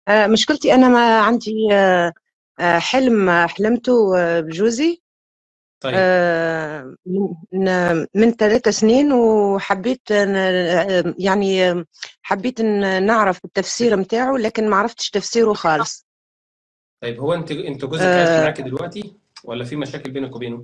آه، مشكلتي أنا ما عندي آه، آه، حلم آه، حلمته آه، بجوزي طيب آه، من من ثلاث سنين وحبيت ن- آه، يعني آه، حبيت ن- نعرف التفسير متاعه لكن ما عرفتش تفسيره خالص طيب هو انت انت جوزك عايش آه، معاكي دلوقتي ولا في مشاكل بينك وبينه؟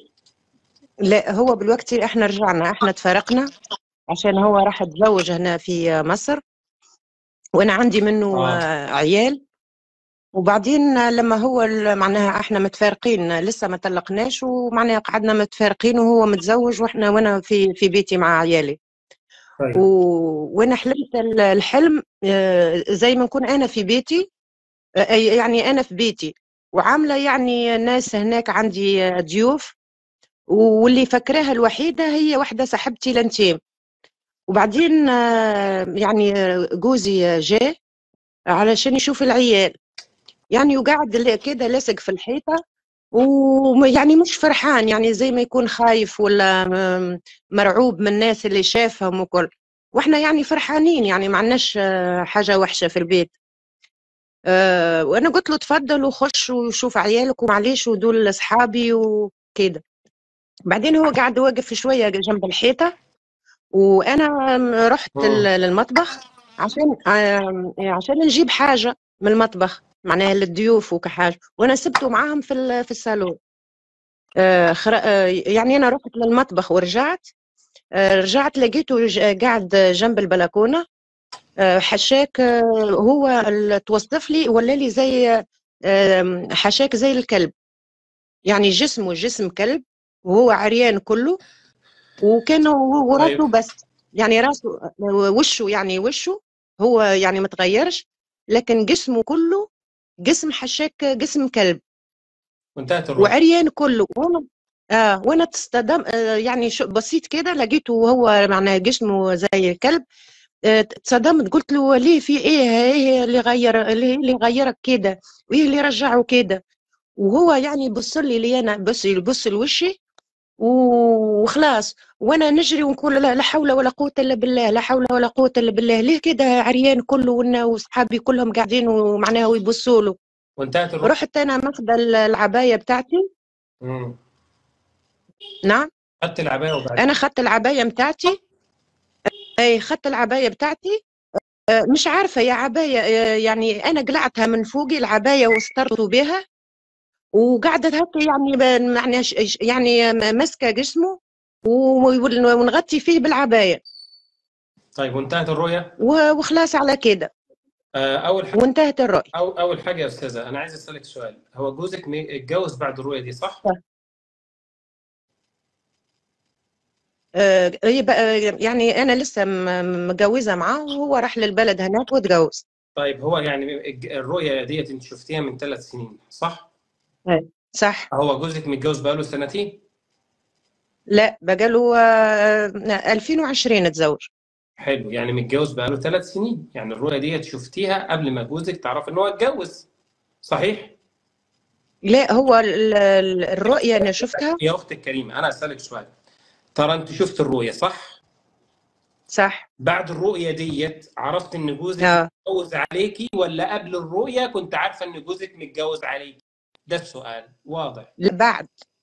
لا هو بالوقت احنا رجعنا احنا تفارقنا عشان هو راح يتزوج هنا في مصر وانا عندي منه اه آه، عيال وبعدين لما هو ال- معناها احنا متفارقين لسه ما طلقناش ومعناها قعدنا متفارقين وهو متزوج واحنا وانا في في بيتي مع عيالي طيب و... وانا حلمت ال- الحلم آه، زي ما نكون انا في بيتي آه، أي- يعني انا في بيتي وعامله يعني ناس هناك عندي آه، ضيوف واللي فاكراها الوحيده هي واحده صاحبتي لانتيم وبعدين آه، يعني آه، جوزي آه، جاء علشان يشوف العيال يعني وقاعد ل- كده لاسق في الحيطه ويعني مش فرحان يعني زي ما يكون خايف ولا م- مرعوب من الناس اللي شافهم وكل واحنا يعني فرحانين يعني ما عندناش آه، حاجه وحشه في البيت آه، وانا قلت له تفضل وخش وشوف عيالك ومعليش ودول اصحابي وكده بعدين هو قاعد واقف شويه جنب الحيطه وانا رحت مم. ال- للمطبخ عشان آم، عشان نجيب حاجه من المطبخ معناها للضيوف وكحاجه وانا سبته معاهم في ال- في الصالون آه، خر- آه، يعني انا رحت للمطبخ ورجعت آه، رجعت لقيته ج- قاعد جنب البلكونه آه، حشاك آه، هو ال- توصف لي ولا لي زي آم، حشاك زي الكلب يعني جسمه جسم كلب وهو عريان كله وكان هو طيب وراسه بس يعني راسه وشه يعني وشه هو يعني متغيرش لكن جسمه كله جسم حشاك جسم كلب وانتهت الرؤية وعريان كله وانا اه وانا تصطدم آه يعني شو بسيط كده لقيته وهو معناه جسمه زي الكلب آه اتصدمت قلت له ليه في ايه ايه اللي غير ليه اللي غيرك كده وايه اللي رجعه كده وهو يعني يبص لي لي انا بص يبص لوشي وخلاص وانا نجري ونقول لا, لا حول ولا قوه الا بالله لا حول ولا قوه الا بالله ليه كده عريان كله وانا واصحابي كلهم قاعدين ومعناها ويبصوا له وانتهت الرؤية رحت انا ماخذه العبايه بتاعتي مم. نعم خدت العباية وبعدين انا اخذت العبايه بتاعتي اي اخذت العبايه بتاعتي آه، مش عارفه يا عبايه آه، يعني انا قلعتها من فوقي العبايه واسترت بها وقعدت هكا يعني ب- يعني ش- يعني ماسكه جسمه و- ونغطي فيه بالعبايه طيب وانتهت الرؤية و- وخلاص على كده آه، أول حاجة وانتهت الرؤية أو أول حاجة يا أستاذة أنا عايز أسألك سؤال هو جوزك مي- اتجوز بعد الرؤية دي صح؟ آه، يبقى يعني انا لسه م- متجوزه معاه وهو راح للبلد هناك واتجوز طيب هو يعني الج- الرؤية ديت أنت شفتيها من ثلاث سنين صح؟ صح هو جوزك متجوز بقاله سنتين؟ لا بقاله آه، 2020 اتزوج حلو يعني متجوز بقاله ثلاث سنين يعني الرؤية ديت شفتيها قبل ما جوزك تعرف إن هو اتجوز صحيح؟ لا هو ال- ال- الرؤية أنا شفتها يا أختي الكريمة أنا أسألك سؤال ترى أنت شفت الرؤية صح؟ صح بعد الرؤية ديت عرفت إن جوزك اه متجوز عليكي ولا قبل الرؤية كنت عارفة إن جوزك متجوز عليكي؟ ده السؤال واضح لا، بعد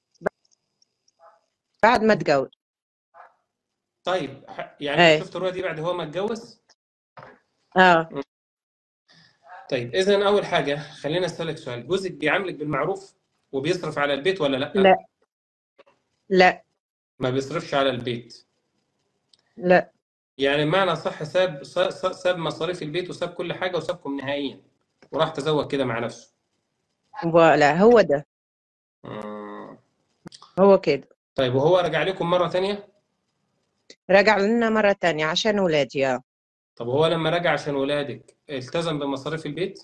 بعد ما اتجوز طيب ح- يعني ايه انت شفت الرؤية دي بعد هو ما اتجوز؟ اه طيب إذا أول حاجة خلينا أسألك سؤال جوزك بيعاملك بالمعروف وبيصرف على البيت ولا لأ؟ لا لا ما بيصرفش على البيت لا يعني معنى صح ساب ساب ساب مصاريف البيت وساب كل حاجة وسابكم نهائيا وراح تزوج كده مع نفسه ولا هو ده مم. هو كده طيب وهو رجع لكم مرة تانية؟ رجع لنا مرة تانية عشان ولادي اه طب هو لما رجع عشان ولادك التزم بمصاريف البيت؟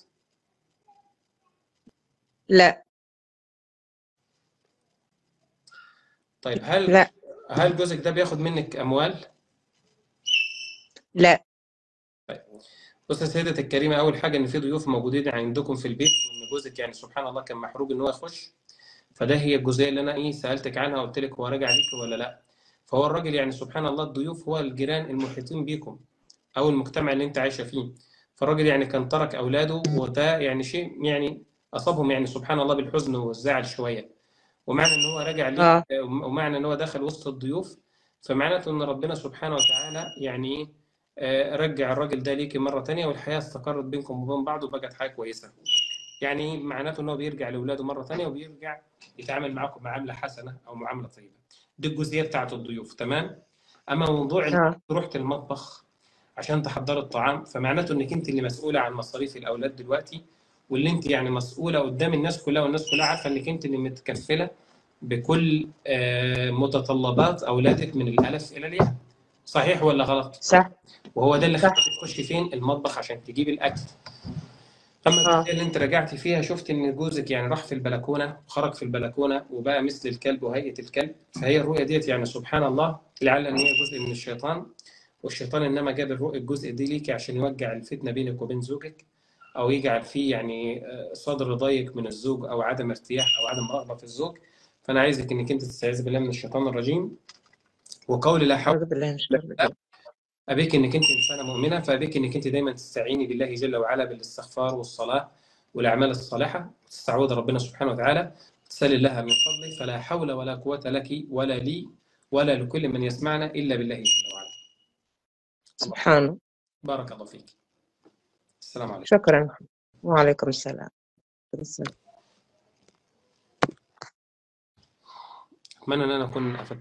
لا طيب هل لا هل جوزك ده بياخد منك أموال؟ لا بص يا سيدتي الكريمة أول حاجة إن في ضيوف موجودين عندكم في البيت وإن جوزك يعني سبحان الله كان محروج إن هو يخش فده هي الجزئية اللي أنا إيه سألتك عنها قلت لك هو راجع ليك ولا لأ فهو الراجل يعني سبحان الله الضيوف هو الجيران المحيطين بيكم أو المجتمع اللي أنت عايشة فيه فالراجل يعني كان ترك اولاده وده يعني شيء يعني اصابهم يعني سبحان الله بالحزن والزعل شويه ومعنى ان هو رجع ليه اه ومعنى ان هو دخل وسط الضيوف فمعناته ان ربنا سبحانه وتعالى يعني ايه آه، رجع الراجل ده ليكي مره تانية والحياه استقرت بينكم وبين بعض وبقت حياه كويسه يعني معناته ان هو بيرجع لاولاده مره تانية وبيرجع يتعامل معاكم معامله حسنه او معامله طيبه دي الجزئيه بتاعت الضيوف تمام اما موضوع إن اه رحت المطبخ عشان تحضري الطعام فمعناته انك انت اللي مسؤوله عن مصاريف الاولاد دلوقتي واللي انت يعني مسؤوله قدام الناس كلها والناس كلها عارفه انك انت اللي متكفله بكل آه، متطلبات اولادك من الالف الى الياء صحيح ولا غلط؟ صح وهو ده اللي صح خلاك تخشي فين؟ المطبخ عشان تجيب الاكل اما اه الجزئيه اللي انت رجعتي فيها شفت ان جوزك يعني راح في البلكونه وخرج في البلكونه وبقى مثل الكلب وهيئه الكلب فهي الرؤيه ديت يعني سبحان الله لعل ان هي جزء من الشيطان والشيطان انما جاب الرؤيه الجزء دي ليكي عشان يوجع الفتنه بينك وبين زوجك او يجعل فيه يعني آه، صدر ضيق من الزوج او عدم ارتياح او عدم رغبه في الزوج فانا عايزك انك انت تستعيذ بالله من الشيطان الرجيم وقول لا حول أعوذ بالله من الشيطان ولا قوة الرجيم أبيك إنك أنت إنسانة مؤمنة فأبيك إنك أنت دايما تستعيني بالله جل وعلا بالاستغفار والصلاة والأعمال الصالحة تستعوذ ربنا سبحانه وتعالى تسأل الله من فضله فلا حول ولا قوة لك ولا لي ولا لكل من يسمعنا إلا بالله جل وعلا الله سبحانه بارك الله فيك السلام عليكم شكرا وعليكم السلام السلام أتمنى أن أنا أكون أفدت